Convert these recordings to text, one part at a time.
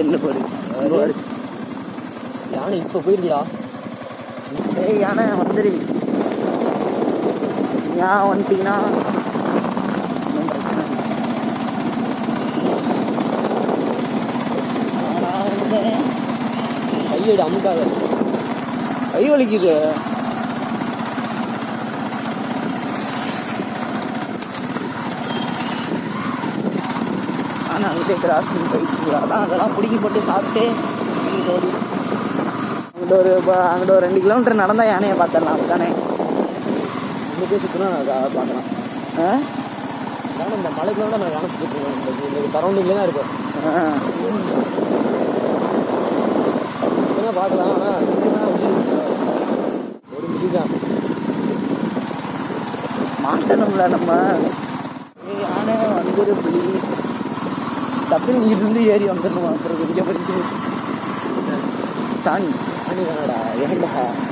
நின்று பாரு இங்க பாரு. யானை இப்ப போயிருக்கா ஏய் யானை வந்துரு ஏன் வந்துட்டீங்கன்னா ஒண்ணும் பிரச்சனை இல்லை. நான் வந்துட்டேன். கையெடு அமுக்காத கை வலிக்குது ஆனால் அங்கிட்டே கிராஸ் பண்ணி போயிட்டு அதான் அதெல்லாம் பிடிக்கி போட்டு சாப்பிட்டு இங்கிட்டு ஓடி அங்கிட்ட ஒரு ப- அங்கிட்ட ஒரு ரெண்டு கிலோமீட்டர் நடந்தா யானையை பார்த்துடலாம் அதுதானே இன்னைக்கே சுத்தினா நான் அதை பார்க்கலாம் ஆ? யானை இந்த மலைக்குள்ள நான் யானை சுத்திட்டு இருக்கேன் இந்த- இந்த சரௌண்டிங்ல தான் இருக்கும் ஆ. என்ன பார்க்கலாம் ஆனா சுத்தினா உயிர் இருக்கு. ஒரு மிதி தான் மாட்டணும்ல நம்ம ஏய், யானை வந்துரு புலி டப்புனு இங்கிட்டு இருந்து ஏறி வந்துடணும் அப்புறம் குதிக்க போயிட்டு சாணி அணி தானடா ஏன்டா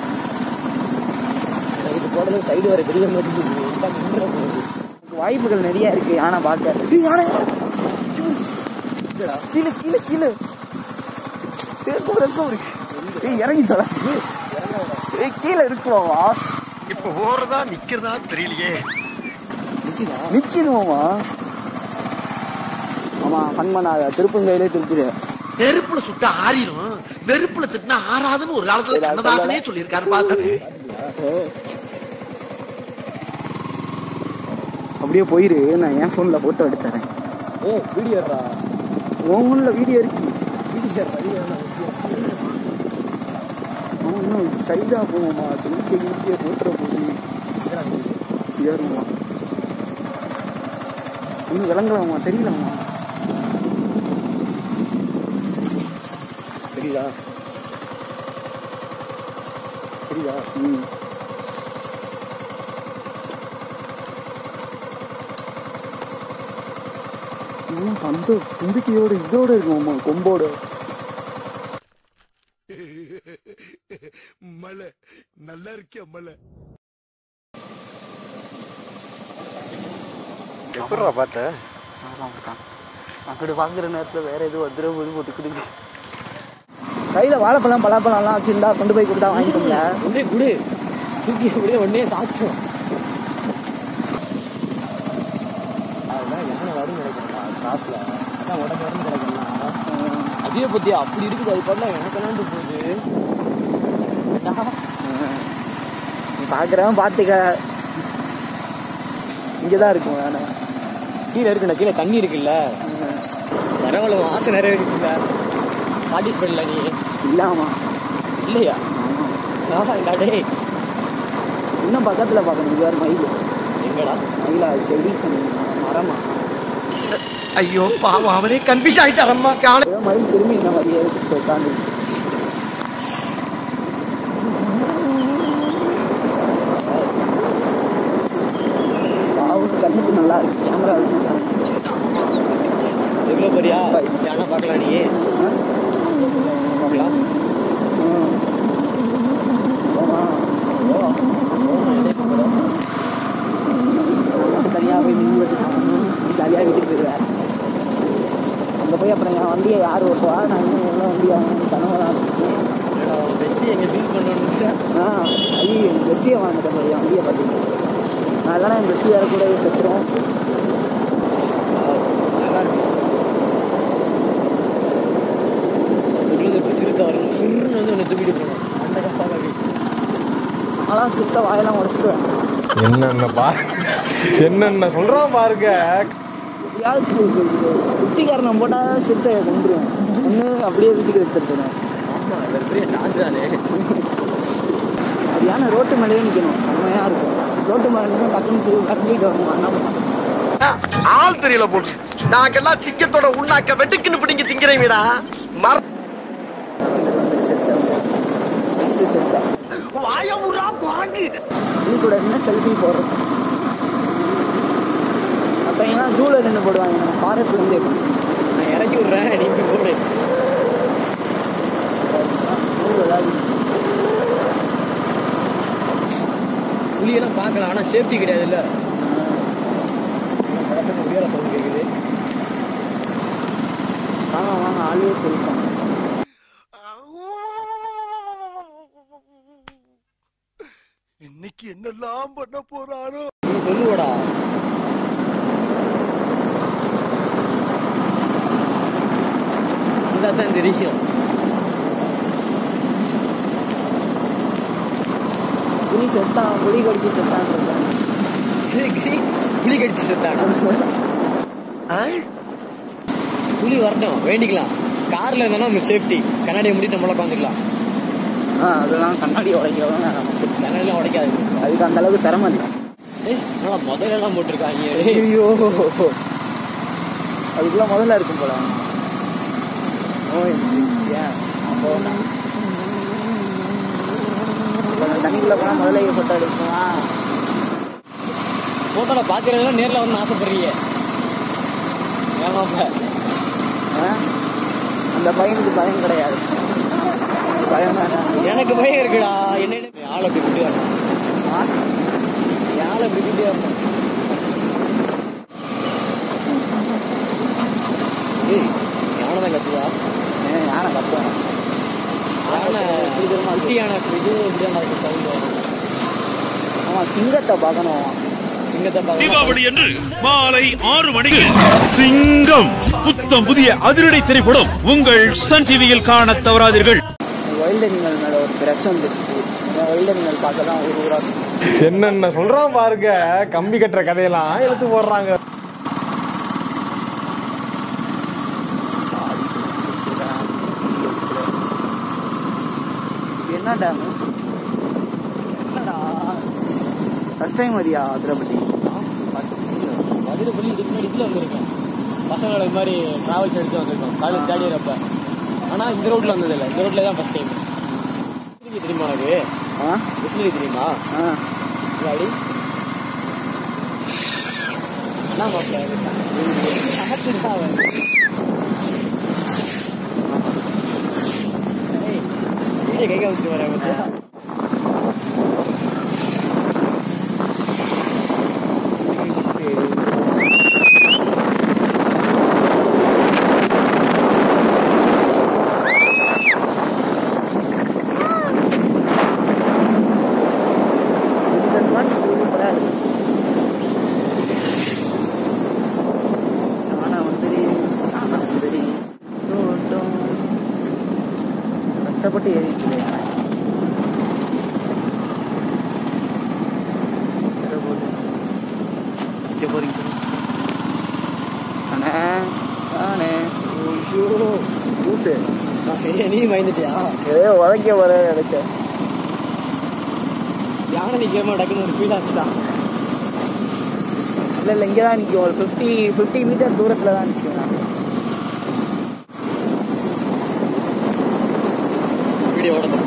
எனக்கு இது போடுறது சைடு வர தெரிய மாட்டேங்குது எல்லாம் நின்ற போகுது எனக்கு வாய்ப்புகள் நிறைய இருக்கு யானை பார்க்க ஏய், யானை இல்லடா, கீழே கீழே கீழே இருக்கும் இருக்கும் ஏய் இறங்கி தர ஏய் கீழே இருக்குவாமா இப்ப ஓடுறதா நிக்கிறதா தெரியலையே நிக்குதா நிக்கிது மாமா ஆமா ஃபன் பண்ணாத திருப்பங்கையிலே திருப்பிடு நெருப்புல சுட்ட ஆறிடும் நெருப்புல திட்டினா ஆறாதுன்னு ஒரு காலத்துல சரி, அது கண்ணதாசனே சொல்லியிருக்காரு பாத்து அப்படியே போயிரு நான் என் ஃபோன்ல போட்டோ எடுத்து தரேன் ஏய் வீடியோடா உன் ஃபோன்ல வீடியோ இருக்கு வீடியோ வீடியோ அவன் இன்னும் சைடா போவோமா துணிக்க கிழிக்க போட்டுற போது ஏறுமா இன்னும் விளங்கலாமா தெரியலாமா தெரியுதா தெரியுதா ம் இன்னும் அந்த தும்பிக்கையோட இதோட இருக்குமாமா கொம்போட மலை நல்லா இருக்கியா மலை எப்படா பார்த்த அங்கிட்டு பார்க்குற நேரத்தில் வேற எதுவும் வந்துட போது போட்டுக்கிட்டு கையில் வாழைப்பழம் பலாப்பழம்லாம் வச்சிருந்தா கொண்டு போய் கொடுத்தா வாங்கிக்கோங்க ஒன்னே குடு தூக்கி அப்படியே ஒன்னே சாப்பிட்டோம் அதுதான் யானை வரும் கிடைக்கிறா காசுல அதான் உடம்பு வரும் கிடைக்கலாம் அதே பத்தி அப்படி இருக்குது அது பண்ண எனக்கு என்னாண்டு போகுது கேட்டா, நீ பார்க்குறவன் பார்த்துக்க இங்கே தான் இருக்கும் வேணா கீழே இருக்குண்ணா கீழே தண்ணி இருக்குல்ல பரவாயில்ல உன் ஆசை நிறைய இருக்குல்ல சாட்டிஸ்ஃபைட்ல நீ இல்லாமா இல்லையா ஆஹா டேய் இன்னும் பக்கத்தில் பார்க்கணும் இது வேறு மயில் எங்கடா மயிலா செடி மரமா ஐயோ பாவம் அவரே கன்ஃபியூஸ் ஆயிட்டாரம்மா காலை ஏதோ மயில் திரும்பி இந்த மாதிரியே உட்காந்து பாவம் கண்ணுக்கு நல்லா இருக்கு கேமரா எவ்வளோ பெரியா யானை பார்க்கலாம் நீ பார்க்கலாம் தனியாக போய் நின்று வச்சு சாப்பிடணும் ஜாலியாக வீட்டுக்கு போயிடுவேன் அங்கே போய் அப்புறம் என் வண்டியை யார் ஓட்டுவா நான் இன்னும் எவ்வளோ வண்டி வாங்கணும் கனவு தான் பெஸ்ட்டு எங்கே ஃபீல் பண்ணணும்னு ஆ ஐயோ என் பெஸ்டியை வாங்கிட்டேன் போய் என் வண்டியை பார்த்தீங்க நான் இல்லைனா என் பெஸ்டி யாரை கூட செத்துரும் நல்லா இருக்கு அதுக்குள்ள இப்படி சிறுத்தை வரணும் சுருன்னு வந்து உன்னை தூக்கிட்டு போகணும் அந்த கப்பாக நான்லாம் சுத்த வாயெல்லாம் உடச்சுவேன் என்னென்ன பா என்னென்ன சொல்றான் பாருங்க எப்படியாவது குட்டிக்காரனம் போட்டால் சிறுத்தை கொண்டுருவேன் ஒன்று அப்படியே வீட்டுக்கு எடுத்துருக்கேன் ஆமாம் அது பெரிய டான்ஸ் தானே அது ஏன்னா ரோட்டு மேலேயே நிற்கணும் செம்மையாக இருக்கும் ரோட்டு மேலே நிற்கும் டக்குன்னு திரும்பி கட்டிட்டு வரணும் அண்ணா ஆள் தெரியல போட்டு நாங்கெல்லாம் சிங்கத்தோட உண்ணாக்க வெட்டுக்குன்னு பிடிங்க திங்கிறீங்கடா மர நெக்ஸ்ட்டு செல்ஃபா வாயமுறா குரங்கு இது கூட என்ன செல்ஃபி போடுறோம் அப்போ ஜூவில் நின்று போடுவாங்க நம்ம ஃபாரஸ்ட்ல இருந்து எப்படி நான் இறக்கி விட்றேன் நீ இப்படி போடு ஜூ ஏதாவது புளியெல்லாம் பார்க்கலாம் ஆனால் சேஃப்டி கிடையாதுல்ல பக்கத்துல உயர சவுண்ட் கேட்குது வாங்க வாங்க ஆல்வேஸ் வெல்கம் இன்னைக்கு என்னெல்லாம் பண்ண போறாரோ நீ சொல்லுவடா வந்தா தான் தெரியும் புலி செத்தான் புலி கடிச்சு செத்தான் இருக்காங்க புலி கடிச்சு செத்தாடா புலி வரட்டும் வேண்டிக்கலாம் கார்ல இருந்தா நம்ம சேஃப்டி கண்ணாடியை மூடிட்டு நம்மள உட்காந்துக்கலாம் ஆ அதெல்லாம் கண்ணாடி உடைக்கிறவங்க நமக்கு கண்ணாடிலாம் உடைக்காது அதுக்கு அந்த அளவுக்கு திறமை இல்லை ஏய், என்னடா முதல்ல எல்லாம் போட்டிருக்காங்க ஐயோ அதுக்குள்ள முதல்ல இருக்கும் போல ஓ ஏன் அப்போ நான் இப்ப நான் தண்ணிக்குள்ள போனா முதல்ல போட்டோ எடுக்குமா போட்டோல பாக்குறதுலாம் நேர்ல வந்து ஆசைப்படுறீங்க ஏமாப்ப ஆ? அந்த பையனுக்கு பயம் கிடையாது பயம் வேண்டாம் எனக்கு பயம் இருக்குடா என்ன ஆள் அப்படி குட்டியா ஆ? ஆள் அப்படி குட்டியா இருக்கும் ஏய் யானை தான் கத்துதா ஏன் யானை கத்துவேன் யானை குட்டி யானை இது இப்படிதான் இருக்கு சவுண்ட் ஆமா சிங்கத்தை பார்க்கணும் சிங்கத்தை பார்க்க தீபாவளி அன்று மாலை ஆறு மணிக்கு சிங்கம் புத்தம் புதிய அதிரடி திரைப்படம் உங்கள் சன் டிவியில் காண தவறாதீர்கள் வைல்ட் அனிமல் மேல ஒரு கிரஷ் வந்துருச்சு வைல்ட் அனிமல் பார்க்க தான் ஒரு ஊரா என்னென்ன சொல்றான் பாருங்க கம்பி கட்டுற கதையெல்லாம் எடுத்து போடுறாங்க என்ன டேம் ஃபர்ஸ்ட் டைம் வரியா அதிரப்பட்டி மதுரை பள்ளி இதுக்கு முன்னாடி இதுல வந்திருக்கேன் பசங்களோட இது மாதிரி டிராவல்ஸ் எடுத்து வந்திருக்கோம் காலேஜ் தேர்ட் இயர் அப்ப ஆனா இந்த ரோட்ல வந்தது இல்ல இந்த ரோட்ல தான் ஃபர்ஸ்ட் டைம் தெரியுமா உனக்கு ஆ விசிலி தெரியுமா ஆ முன்னாடி என்ன மாப்பிள்ள கை காமிச்சு வரேன் இந்த ஸ்மார்ட் சூப்பரா இருக்கு ஆனா வந்துரு ஆனா வந்துரு தோட்டம் கஷ்டப்பட்டு ஏறிட்டு யானை சரி, போகுது. இங்க போறீங்க அண்ணே அண்ணே ஐயோ லூசு நீ பயந்துட்டியா ஏதோ உதைக்க வர நினைச்சேன் யானை நிக்காம டக்குன்னு ஒரு ஃபீல் ஆச்சுதான் இல்லை இல்லை இங்கே தான் நிற்கும் ஒரு ஃபிஃப்டி ஃபிஃப்டி மீட்டர் தூரத்தில் தான் நிற்கும் நான் வீடியோ ஓட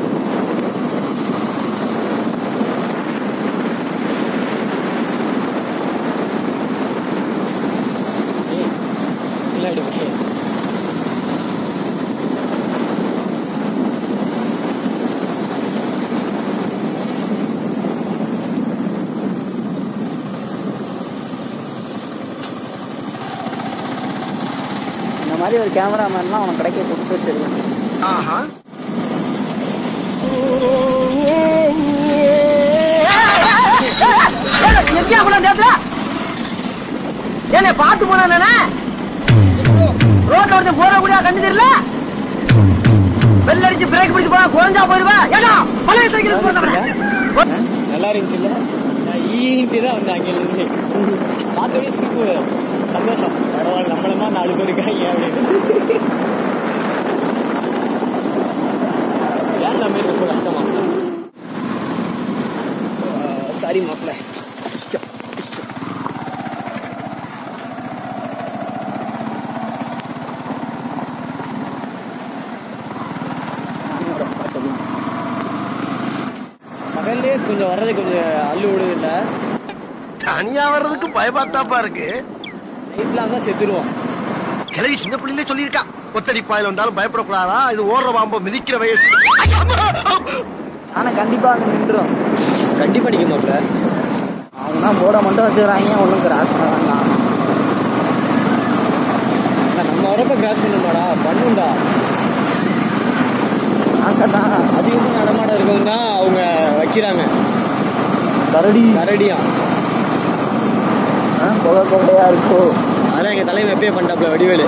இல்லை ஓகே இந்த மாதிரி ஒரு கேமராமேன்லாம் அவனுக்கு கிடைக்க கொடுத்து தெரியும் ஆஹா எங்கேயா போன நேரத்துல என்ன பாத்து போனா ரோட்ல ஒருத்தன் போற கூட கண்டு தெரியல பெல் அடிச்சு பிரேக் பிடிச்சு போனா குறைஞ்சா போயிருவா ஏடா பழைய சைக்கிள் போறவன் நல்லா இருந்துச்சு இல்ல நான் ஈட்டி தான் வந்தேன் அங்கே இருந்து பார்க்கவே சிரிப்பு சந்தோஷம் பரவாயில்ல நம்மளமா நாலு பேர் இருக்காங்க அப்படின்னு ஏன் நம்ம ரொம்ப கஷ்டமா சாரி மாப்பிள்ள பகல்லே கொஞ்சம் வர்றது கொஞ்சம் அள்ளு விடுது இல்லை தனியா வர்றதுக்கு பயமாத்தாப்பா இருக்கு நைட்லாம் தான் செத்துருவோம் கிளவி சின்ன பிள்ளைங்களே சொல்லியிருக்கா ஒத்தடி பாயில் வந்தாலும் பயப்படக்கூடாதா இது ஓடுற பாம்போ மிதிக்கிற வயசு ஆனால் கண்டிப்பாக அது நின்றுடும் கண்டிப்பா நிக்க மாப்பிள்ள அவங்க தான் போர்டை மட்டும் வச்சுக்கிறாங்க ஒன்றும் கிராஸ் பண்ண வேண்டாம் ஆனா நம்ம நான் வரப்ப கிராஸ் பண்ணுமாடா பண்ணுண்டா ஆசை தான் அதிகமாக நடமாட்டம் இருக்குதுன்னா அவங்க வைக்கிறாங்க கரடி கரடியா ஆ, புகை புகையா இருக்கும் அதெல்லாம் எங்க தலைமை எப்பயே பண்ணிட்டாப்ல வடிவேலு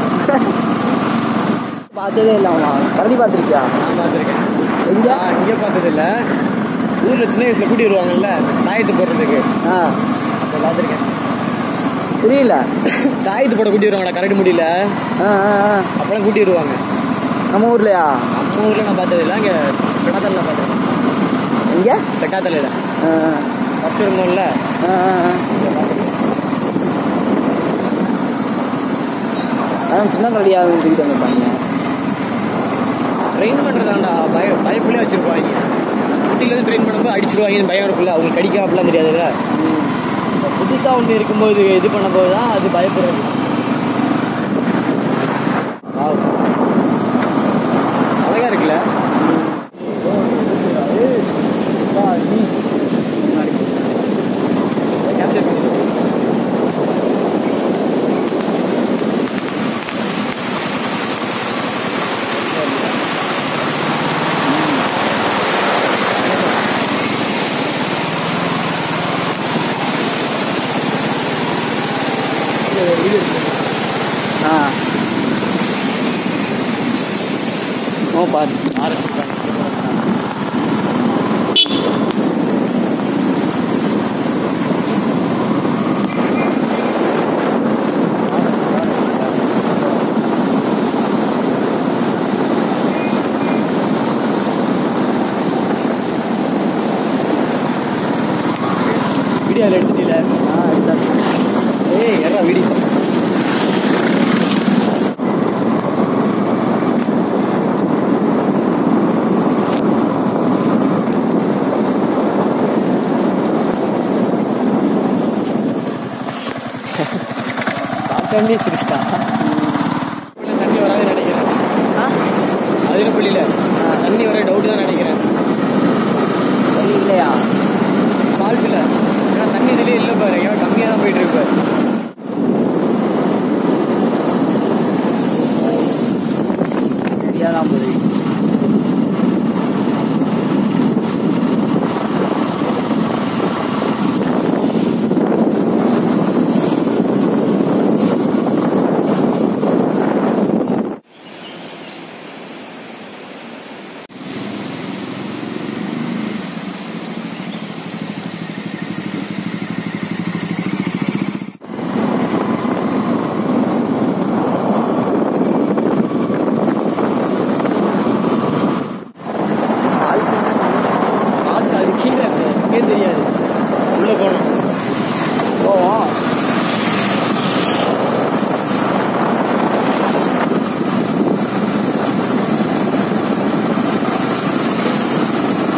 பார்த்ததே இல்லை அவன் கரடி பார்த்துருக்கியா நான் பார்த்துருக்கேன் எங்க நான் இங்கே பார்த்தது இல்ல ஊர்ல சின்ன வயசுல கூட்டி வருவாங்கல்ல தாயத்து போடுறதுக்கு ஆ அப்போ பார்த்துருக்கேன் புரியல தாயத்து போட கூட்டி வருவாங்கடா கரடி முடியல ஆ ஆ ஆ. அப்பெல்லாம் கூட்டி வருவாங்க நம்ம ஊர்லயா நம்ம ஊர்ல நான் பார்த்தது இல்லை அங்கே பெட்டாத்தலில் பார்த்தேன் எங்க பெட்டாத்தலையில் ஆ, ஃபர்ஸ்ட் இருந்தோம்ல ஆ, ஆ, ஆ. அதான் சின்ன கரடியாக தூக்கிட்டு வந்திருப்பாங்க ட்ரெயின் பண்ணுறதாண்டா பய பயப்புள்ளே வச்சிருப்பாங்க குட்டிலேருந்து ட்ரெயின் பண்ணும்போது அடிச்சிருவாங்கன்னு பயம் இருக்குல்ல அவங்களுக்கு கடிக்க அப்படிலாம் தெரியாதுல்ல புதுசாக ஒன்று இருக்கும்போது இது பண்ணும்போது தான் அது பயப்படுறது Wow. அழகா இருக்குல்ல கேப்சர் பண்ணி ஆ ஓ பாரு வீடியோ எடுத்துட்டீல ஆ இதுதான். ஏய் எறா வீடியோ பார்த்தோன்னே சிரிச்சிட்டா உள்ள தண்ணி வராது நினைக்கிறேன் அதிரப்பள்ளியில தண்ணி வர டவுட் தான் நினைக்கிறேன் தண்ணி இல்லையா ஃபால்ஸ்ல ஏன்னா தண்ணி இதுலயே இல்லை பாரு ஏன் கம்மியாக தான் போயிட்டு இருக்கு பாரு சரியா தான் போகுது ஆச்சு அது கீழே இருக்கு எங்கே தெரியாது உள்ள போனோம் போவோம்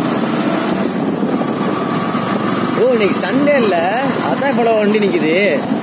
ஓ இன்னைக்கு சண்டே இல்ல அதான் இவ்வளவு வண்டி நிக்குது